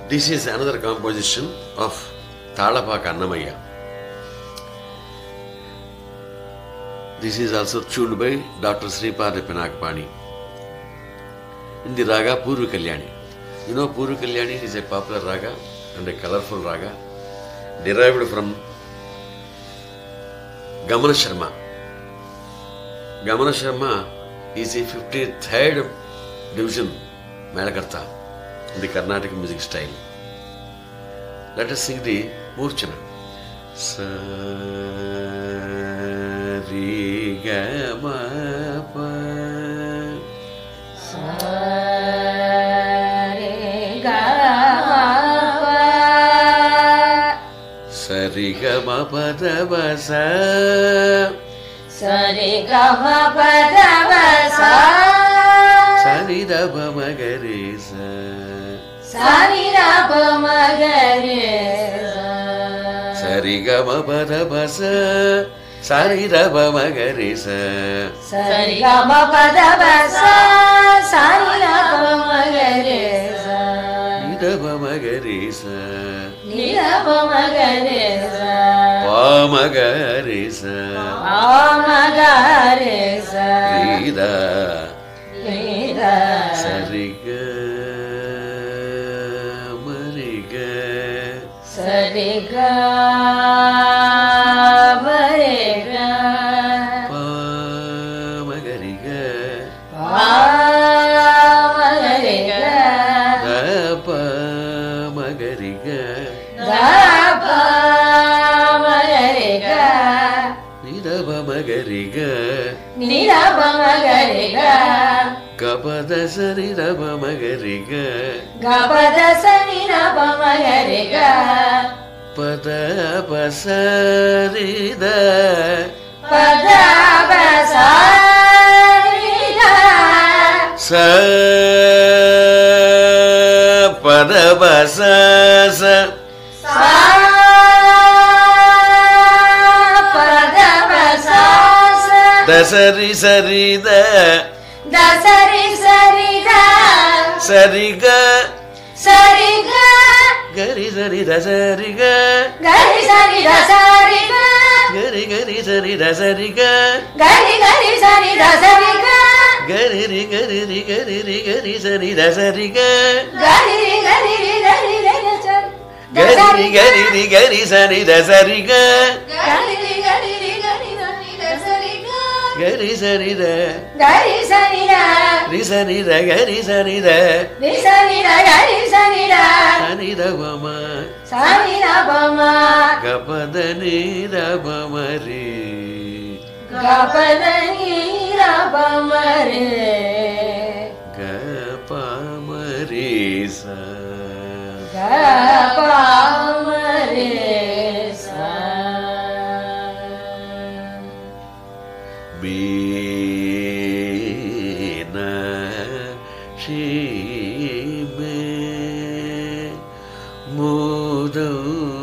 This is another composition of Talapaka Annamaya. This is also tuned by Dr. Sripada Pinakpani. In the raga Purva Kalyani. You know Purva Kalyani is a popular raga and a colorful raga derived from Gamana Sharma. Gamana Sharma is a 53rd division Melakarta in the Carnatic music style. Let us sing the Murchana. Sa ri ga ma pa sa ri ga ma pa da ba sa సరి గమ పదవ సా sa ri da ba ma ga re sa సరి రప మగరి sa ri ga ma pa da ba sa sa ri da ba ma ga re sa సరి గమ పదవ సా సరి రప మగరి ni da ba ma ga re sa నిరప మగరి pa ma ga re sa మగరి ri da sa ri ga ma ri ga సరి గరి pa ma ga ri ga మగరి da pa ma ga ri ga ni da ba ma ga ri ga ga pa da sa ri da ba ma ga ri ga pa da pa sa ri da sa pa da pa sa sa da sa ri sa ri da దసరి సరిగా sa ri ga సరిగా ga ri sa ri da sa ri ga గరి సరి దసరిగా ga ri ga ri sa ri da sa ri ga గరి గరి సరి దసరిగా ga ri ri ga ri ri ga ri రి ga ri sa ri da sa ri ga గరి గరి గరి గరి ga ri ri ga ri ri ga ri sa ri da sa ri ga గరి గరి గరి గరి దసరిగా ga ri sa ri da గరి సరిగా ri sa ri da ga ri sa ri da రి సరిగా గరి సరిగా sa ni da ba ma సరిగా బమ ga pa da ni da ba ma ri గపదని రబమరే ga pa ma ri sa గపమరే saw bi na shi me mudo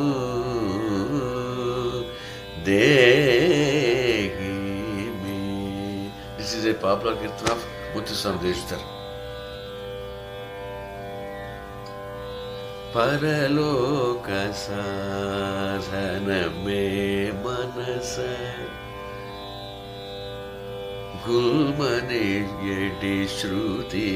degi me this is a popular kirtan of Muthuswami Deshtar परलोक साधन में मनस గుల్మనే ఎడి శృతి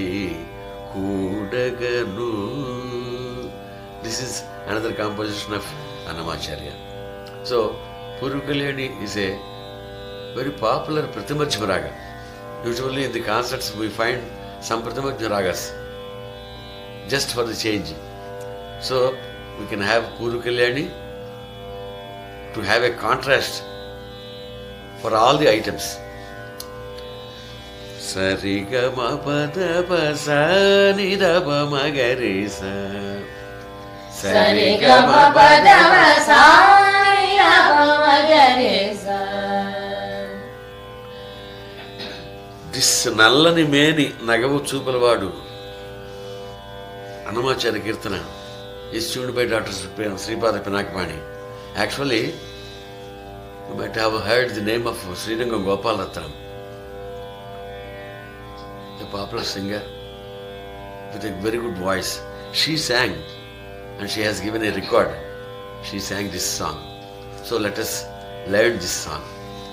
కూడగను this is another composition of Annamacharya so Purvakalyani is a very popular pratimadhyama raga usually in the concerts we find some pratimadhya ragas just for the change so we can have Purvakalyani to have a contrast for all the items సరి గ మ పద ప స ని the ప మ గ రి స సరి గమ పదమ సారి రబమగరే సా దిస్ నల్లని మేని నగవు చూపలవాడు అన్నమాచార్య కీర్తన is tuned by Dr. Sripada Pinakmani. Actually, you might have heard the name of Srirangam Gopal Ratnam, a popular singer with a very good voice. She sang and she has given a record. She sang this song. So let us learn this song.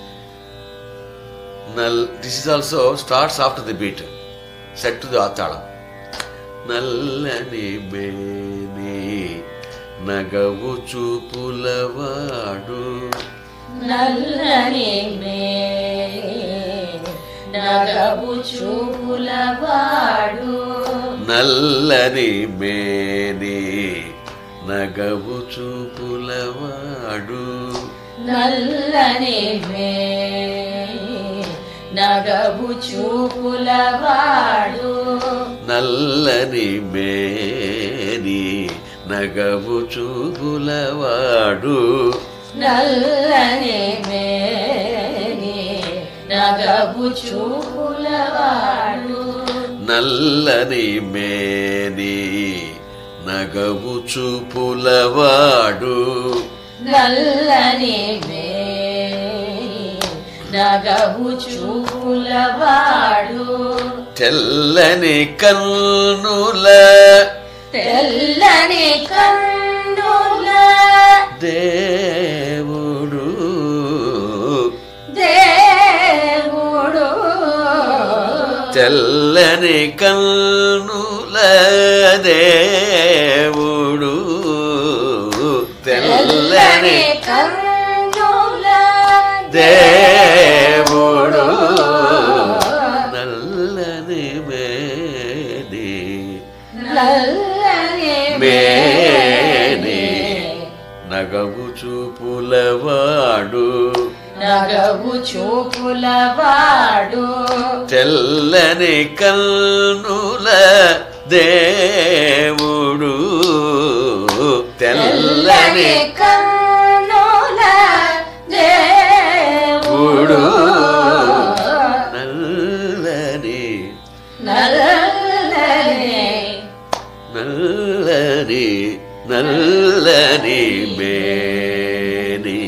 Nal, this is also starts after the beat, set to the atalam. నల్లని మేని నగవు చూపులవాడు నల్లని మే నగవు చూపులవాడు నల్లని మేని నగవు చూపులవాడు నల్లని మే నగవు చూపులవాడు నల్లని మేని నగవు చూపులవాడు నల్లని మేని నగవు చూపులవాడు నల్లని మేని నగవు చూపులవాడు నల్లని మేని నగవు చూపులవాడు తెల్లని కన్నుల తెల్లని కన్నుల దేవుడు దేవుడు తెల్లని కన్నుల దేవుడు తెల్లని కన్నుల దేవుడు నల్లని మేని నల్లని మేని నగవు చూపులవాడు నగవు చూపులవాడు తెల్లని కన్నుల దేవుడు తెల్లని కన్నుల దేవుడు నల్లని నల్లని నల్లని నల్లని మేని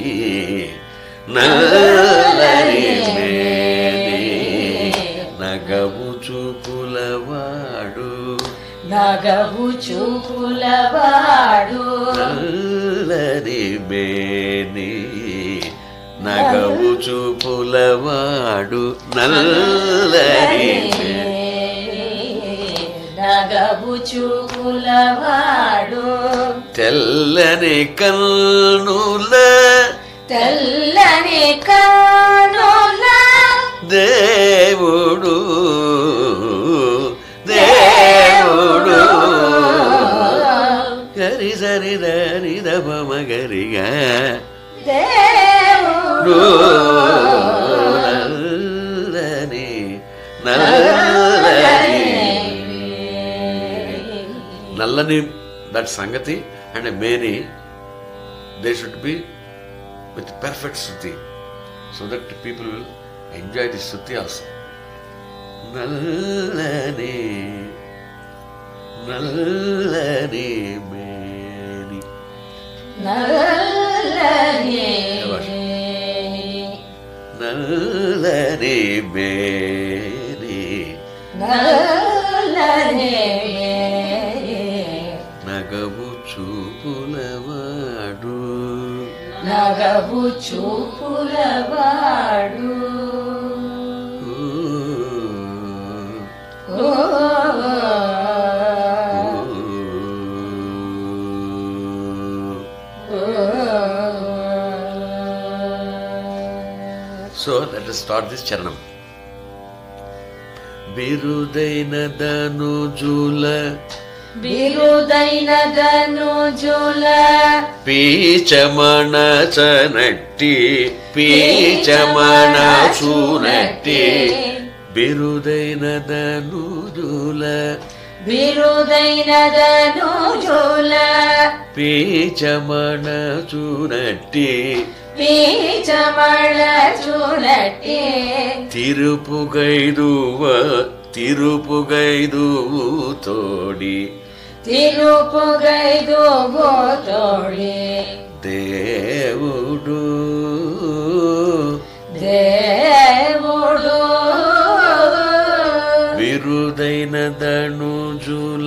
నల్లని మేని నగవు చూపులవాడు నగవు చూపులవాడు నల్లని మేని నగవు చూపులవాడు నల్లని మేని నగవు చూపులవాడు తెల్లని కన్నుల తెల్లని కన్నుల దేవుడు దేవుడు గరి సరి దని దమ గరిగా దేవుడు నల్లని నల్లని నల్లని that sangati and many they should be with perfect shruti so that people will enjoy the shruti also నల్లని నల్లని మేని నల్లని నల్లని మేని నల్లని నగవు చూపులవాడు నగవు చూపులవాడు ఓ so let start this charanam బిరుదైన ధనుజుల బిరుదైన ధనుజుల పీచమణ చనట్టి పీచమణ చూనట్టి బిరుదైన ధనుజుల బిరుదైన ధనుజుల పీచమణ చూనట్టి పీచమళ చూనట్టి తిరుపుగైదువ తిరుపుగైదువు తోడి తిరుపుగైదు తోడి దేవుడు దేవుడు విరుదైన ధనుజుల జుల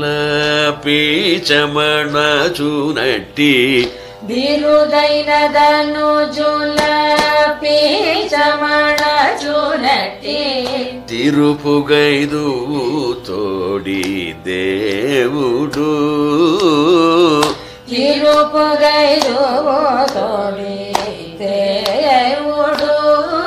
పీచమణ చూనట్టి బిరుదైనదను జుల పీచమణ చూనట్టి తిరుపుగైదు తోడి దేవుడు తిరుపుగైదు తోడి దేవుడు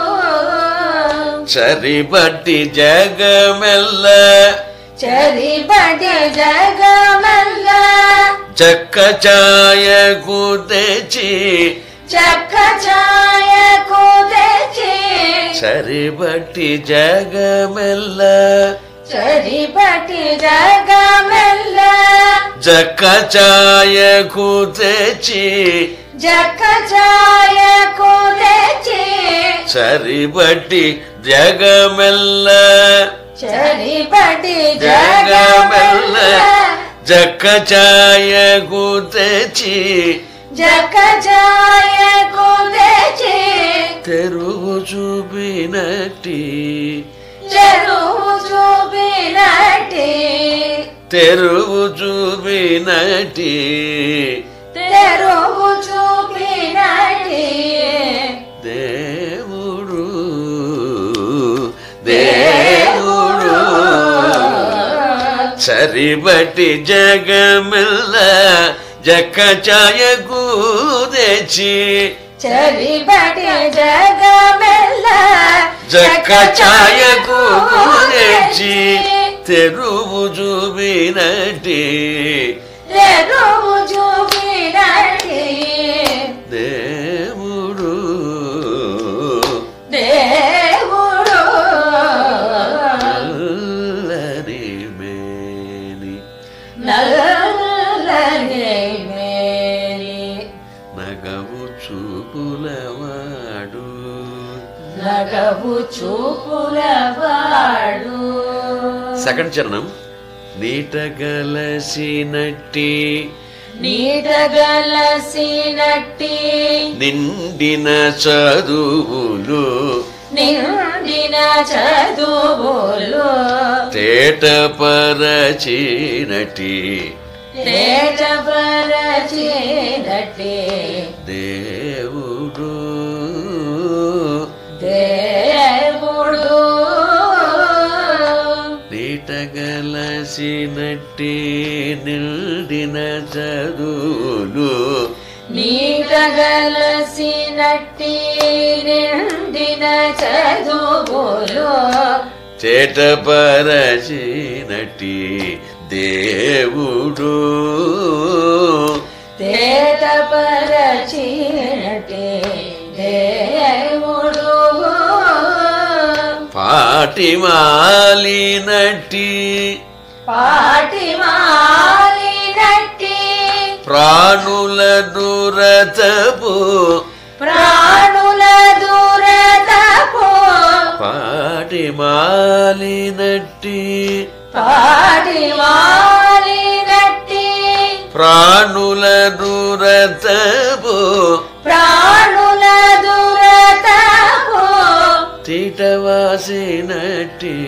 చరిబట్టి జగమెల్ల చరిబడి జగమల్ల చక్క ఛాయకు తెచ్చి చక్క ఛాయకు తెచ్చి చరిబట్టి జగమెల్ల చరిబడి జగమల్ల జక్క ఛాయకు తెచ్చి జక్క ఛాయకు తెచ్చి చరిబట్టి జగమెల్ల చరిబడి జగమెల్ల జగమల్ల జక్క ఛాయకు తెచ్చి జక్క ఛాయకు తెచ్చి తెరువు చూపినట్టి చెరువు చూపినట్టి తెరువు చూపినట్టి తెరువు చూపినట్టి దేవుడు దేవుడు సరిబట్టి జగమిల్ల జక్క ఛాయకు తెచ్చి చరిబడి జగమెల్ల జక్క ఛాయకు తెచ్చి తెరువు చూపినట్టి తెరువు చూపినట్టి దేవుడు దేవుడు నల్లని మేని నల్లని మేరి నగవు చూపులవాడు నగవు చూపులవాడు సెకండ్ చరణం నీట గలసినట్టి నీటగలసినట్టి నిండిన చదువులు నిండిన చదువులు తేటపరచినటి తేజపరచినట్టి దేవుడు దేవుడు నీట గలసినట్టి నిండిన చదువులు నీటగలసినట్టి నిండిన చదువులు చేటపరచినటి దేవుడు తేటపరచినట్టి దేవుడు పాటి మాలినట్టి పాటి మాలినట్టి ప్రాణుల దురతపు ప్రాణుల దూరతపు పాటి మాలినట్టి పాటి మాలినట్టి ప్రాణుల దురతపు ప్రాణుల దూరతపు తీటవాసినట్టి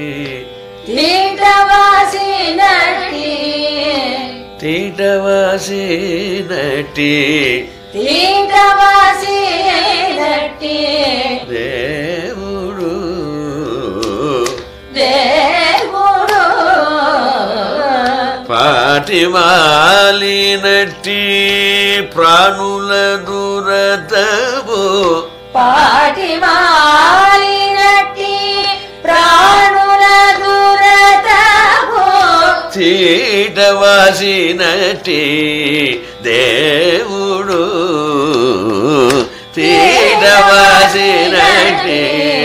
తీటవాసినట్టి తీటవాసినట్టి తీటవాసినట్టి దేవుడు దేవుడు పాటి మాలినట్టి ప్రాణుల దురతపు పాటి మాలినట్టి ప్రాణుల దూరతపు తీటవాసినట్టి దేవుడు తీటవాసినట్టి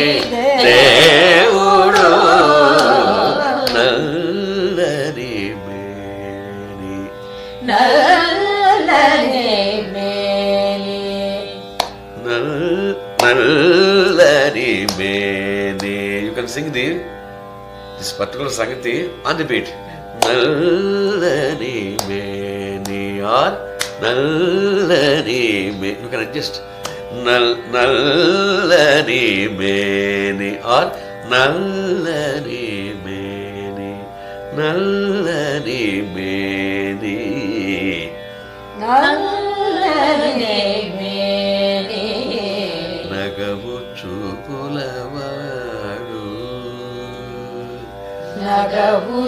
దేవుడు నల్లని మేని నల్లని మేలి నల్- నల్లని మేని you can sing the this particular sangati on the beat నల్లని మేని ఆర్ నల్లని మే యూ కెన్ అడ్జస్ట్ నల్ నల్లని మేని ఆర్ నల్లని మేని నల్లని మేని నల్లని మేని నగము చూపులవాడు నగవు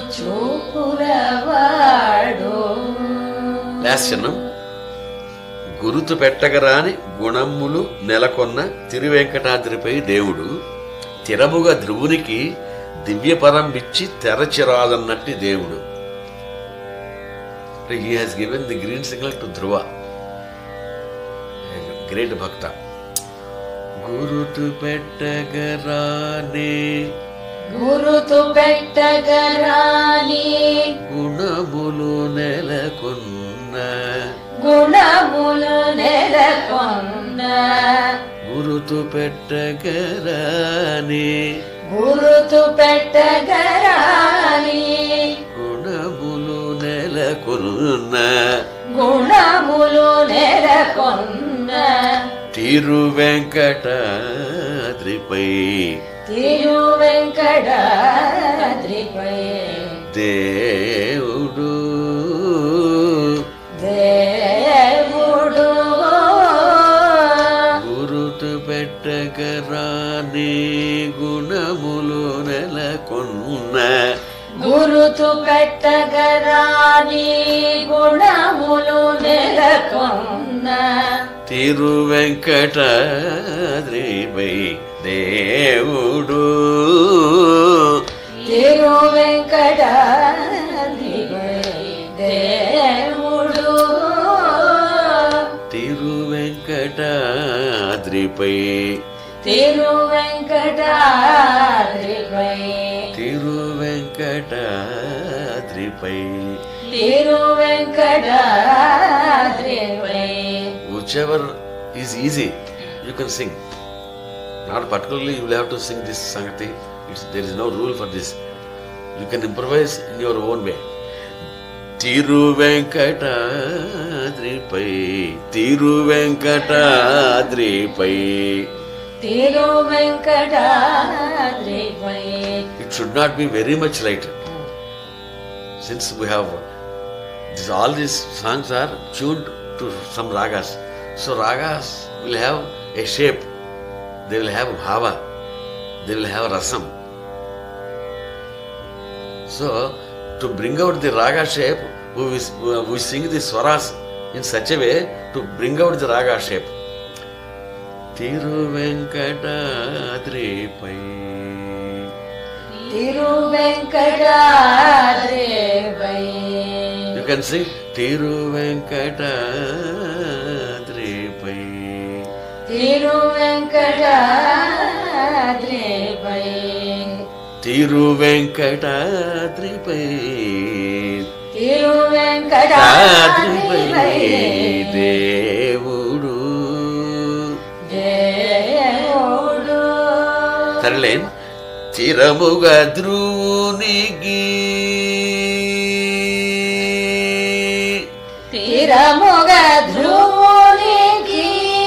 చూపులవాడు లాస్యనం గురుతు పెట్టగరాని గుణములు నెలకొన్న తిరువెంకటాద్రిపై దేవుడు తిరముగా ధ్రువునికి దివ్యపరం ఇచ్చి తెరచిరాదన్నట్టి దేవుడు he has given the green signal to Dhruva great bhakta గురుతు పెట్టగరానే గురుతు పెట్టగరాని గుణములు నెలకొన్న గుణములు నెలకొన్న గురుతు పెట్టగరాని గురుతు పెట్టగరాని గుణములు నెలకొన్న గుణములు నెలకొన్న తిరు వెంకటాద్రిపై తిరు వెంకటాద్రిపై దేవుడు దేవుడు గురుతు పెట్టగరాని గుణములు నెలకొన్న గురుతు పెట్టగరాని గుణములు నెలకొన్న తిరు వెంకటాద్రిపై దేవుడు తిరు వెంకటాద్రిపై దేవుడు తిరు వెంకటాద్రిపై తిరు వెంకటాద్రిపై తిరు వెంకటాద్రిపై తిరు వెంకటాద్రిపై whichever is easy you can sing not particularly you will have to sing this sangati it's, there is no rule for this you can improvise in your own way Thiru వెంకటాద్రిపై Thiru వెంకటాద్రిపై Thiru వెంకటాద్రిపై it should not be very much light since we have this, all these songs are tuned to some ragas so ragas will have a shape they will have bhava they will have rasam so to bring out the raga shape we, will- we sing the swaras in such a way to bring out the raga shape తిరువెంకటాద్రిపై Thiru వెంకటాద్రిపై You can sing Tiruvenkatadripai. Thiru వెంకటాద్రిపై Tiruvenkatadripai. తిరు తాద్రిపై వెంకటాద్రిపై దేవుడు దేవుడు తరలేన్ చిరముగా ధ్రువునికి తిరముగ ధ్రువునికి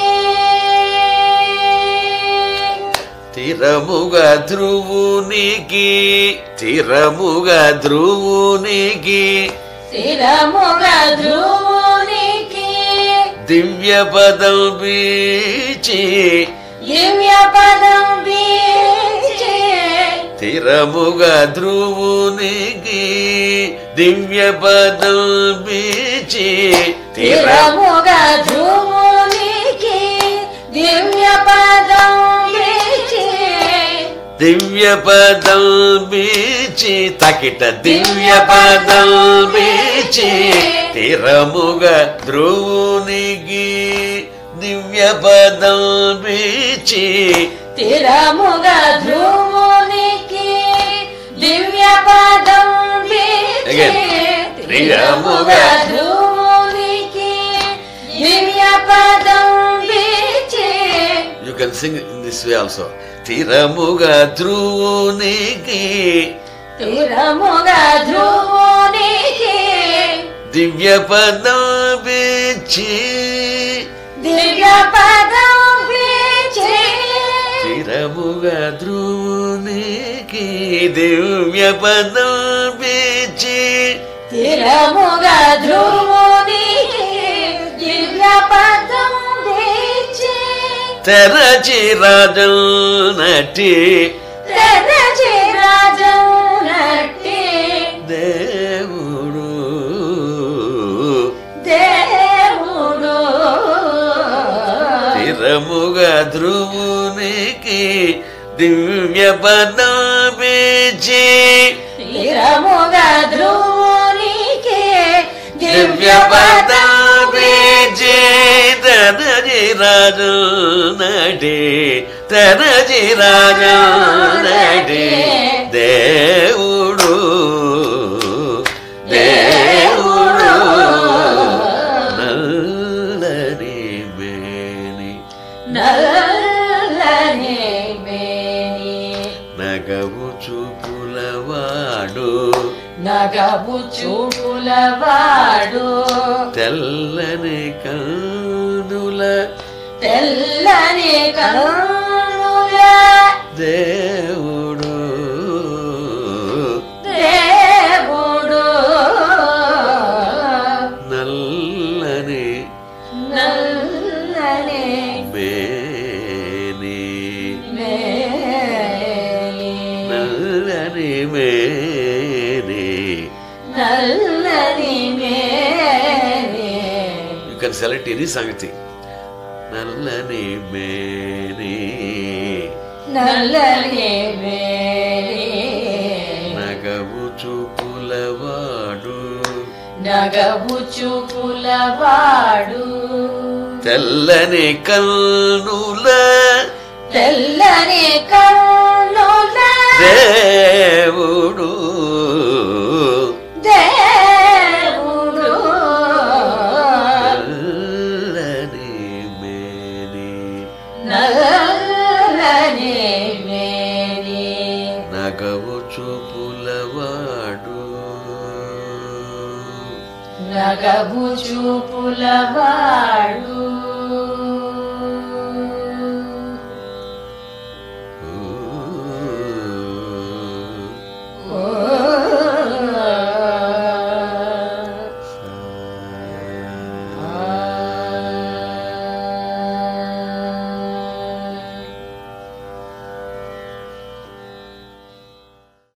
తిరముగా ధ్రువునికి తిరముగా ధ్రువునికి తిరముగ ధ్రువునికి దివ్య పదం బీచి దివ్య పదం బీచే తిరముగా ధ్రువునికి దివ్య పదం బీచి తిర తిరముగ ధ్రువునికి దివ్య పదం బీచే దివ్య పదం బీచి తకిట దివ్య పదం బీచి తిరముగా ధ్రువునికి దివ్య పదం బీచి తిరముగ ధ్రువునికి దివ్య పదం బీచే Again. తిరముగ ధ్రువునికి దివ్య పదం బీచే You can sing in this way also. తిరముగా ధ్రువునికి తిరముగ ధ్రువునికి దివ్య పదం బీచి దివ్య పదం బీచే తిరముగా ధ్రువునికి దివ్య పదం బీచి స్థిరముగా ధ్రువుని దివ్య పదం తెచ్చి తెరచి రాజం నటి తెరచి రాజం నట్టి దేవుడు దేవుడు స్థిరముగా ధ్రువునికి దివ్య పదమేచి స్థిరముగా ధ్రువునికి దివ్య పదమేచి తనజి రాజు నటి తనజి రాజు నటి దేవుడు దేవుడు నల్లని మేని నల్లని మేని నగవు చూపులవాడు నగబు చూపులవాడు తెల్లని కనుల తెల్లని కనుల దేవుడు దేవుడు నల్లని నల్లని మేని మేని నల్లని మేని నల్లని మేని యూ కెన్ సెలెక్ట్ ఎనీ సంగతి నల్లని మేని నల్లని మేని నగవు చూపులవాడు నగబు చూపులవాడు తెల్లని కన్నుల తెల్లని కన్నుల దేవుడు దేవుడు నల్లని మేని నల్లని మేని నగవు చూపులవాడు నగబు చూపులవాడు